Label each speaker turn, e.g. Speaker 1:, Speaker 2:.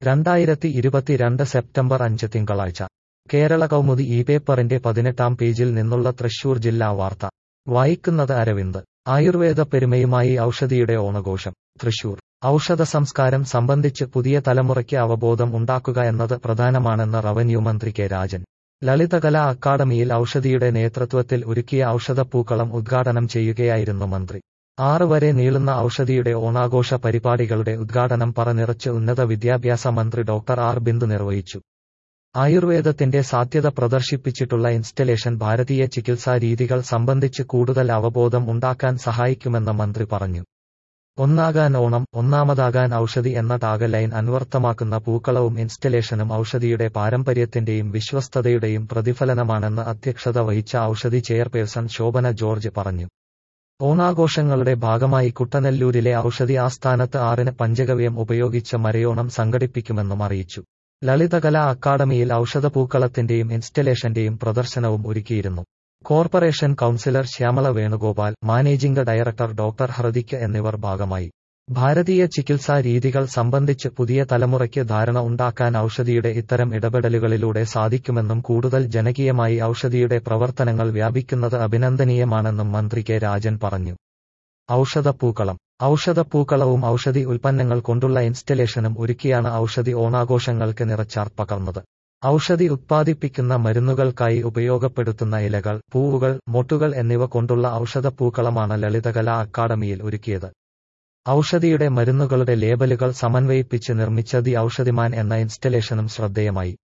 Speaker 1: രണ്ടായിരത്തി ഇരുപത്തിരണ്ട് സെപ്റ്റംബർ അഞ്ച് തിങ്കളാഴ്ച കേരള കൗമുദി ഈ പേപ്പറിന്റെ പതിനെട്ടാം പേജിൽ നിന്നുള്ള തൃശൂർ ജില്ലാ വാർത്ത വായിക്കുന്നത് അരവിന്ദ് ആയുർവേദ പെരുമയുമായി ഔഷധിയുടെ ഓണഘോഷം തൃശൂർ ഔഷധ സംസ്കാരം സംബന്ധിച്ച് പുതിയ തലമുറയ്ക്ക് അവബോധം ഉണ്ടാക്കുക എന്നത് പ്രധാനമാണെന്ന് റവന്യൂ മന്ത്രി കെ രാജൻ ലളിതകലാ അക്കാദമിയിൽ ഔഷധിയുടെ നേതൃത്വത്തിൽ ഒരുക്കിയ ഔഷധപ്പൂക്കളം ഉദ്ഘാടനം ചെയ്യുകയായിരുന്നു മന്ത്രി ആറ് വരെ നീളുന്ന ഔഷധിയുടെ ഓണാഘോഷ പരിപാടികളുടെ ഉദ്ഘാടനം പറനിറച്ച് ഉന്നത വിദ്യാഭ്യാസ മന്ത്രി ഡോക്ടർ ആർ ബിന്ദു നിർവഹിച്ചു ആയുർവേദത്തിന്റെ സാധ്യത പ്രദർശിപ്പിച്ചിട്ടുള്ള ഇൻസ്റ്റലേഷൻ ഭാരതീയ ചികിത്സാ രീതികൾ സംബന്ധിച്ച് കൂടുതൽ അവബോധം ഉണ്ടാക്കാൻ സഹായിക്കുമെന്ന് മന്ത്രി പറഞ്ഞു ഒന്നാകാൻ ഓണം ഒന്നാമതാകാൻ ഔഷധി എന്ന ടാഗലൈൻ അന്വർത്ഥമാക്കുന്ന പൂക്കളവും ഇൻസ്റ്റലേഷനും ഔഷധിയുടെ പാരമ്പര്യത്തിന്റെയും വിശ്വസ്തതയുടെയും പ്രതിഫലനമാണെന്ന് അധ്യക്ഷത വഹിച്ച ഔഷധി ചെയർപേഴ്സൺ ശോഭന ജോർജ് പറഞ്ഞു ഓണാഘോഷങ്ങളുടെ ഭാഗമായി കുട്ടനെല്ലൂരിലെ ഔഷധി ആസ്ഥാനത്ത് ആറിന് പഞ്ചഗവ്യം ഉപയോഗിച്ച് മരയോണം സംഘടിപ്പിക്കുമെന്നും അറിയിച്ചു ലളിതകലാ അക്കാദമിയിൽ ഔഷധപൂക്കളത്തിന്റെയും ഇൻസ്റ്റലേഷന്റെയും പ്രദർശനവും ഒരുക്കിയിരുന്നു corporation councillor Shyamala Venugopal managing director doctor Hridik എന്നിവർ ഭാഗമായി ഭാരതീയ ചികിത്സാ രീതികൾ സംബന്ധിച്ച് പുതിയ തലമുറയ്ക്ക് ധാരണ ഉണ്ടാക്കാൻ ഔഷധിയുടെ ഇത്തരം ഇടപെടലുകളിലൂടെ സാധിക്കുമെന്നും കൂടുതൽ ജനകീയമായി ഔഷധിയുടെ പ്രവർത്തനങ്ങൾ വ്യാപിക്കുന്നത് അഭിനന്ദനീയമാണെന്നും മന്ത്രി കെ രാജൻ പറഞ്ഞു ഔഷധപ്പൂക്കളം ഔഷധപ്പൂക്കളവും ഔഷധി ഉൽപ്പന്നങ്ങൾ കൊണ്ടുള്ള ഇൻസ്റ്റലേഷനും ഒരുക്കിയാണ് ഔഷധി ഓണാഘോഷങ്ങൾക്ക് നിറച്ചാർ പകർന്നത് ഔഷധി ഉത്പാദിപ്പിക്കുന്ന മരുന്നുകൾക്കായി ഉപയോഗപ്പെടുത്തുന്ന ഇലകൾ പൂവുകൾ മൊട്ടുകൾ എന്നിവ കൊണ്ടുള്ള ഔഷധപ്പൂക്കളമാണ് ലളിതകലാ അക്കാദമിയിൽ ഒരുക്കിയത് ഔഷധിയുടെ മരുന്നുകളുടെ ലേബലുകൾ സമന്വയിപ്പിച്ച് നിർമ്മിച്ച ദി ഔഷധിമാൻ എന്ന ഇൻസ്റ്റലേഷനും ശ്രദ്ധേയമായി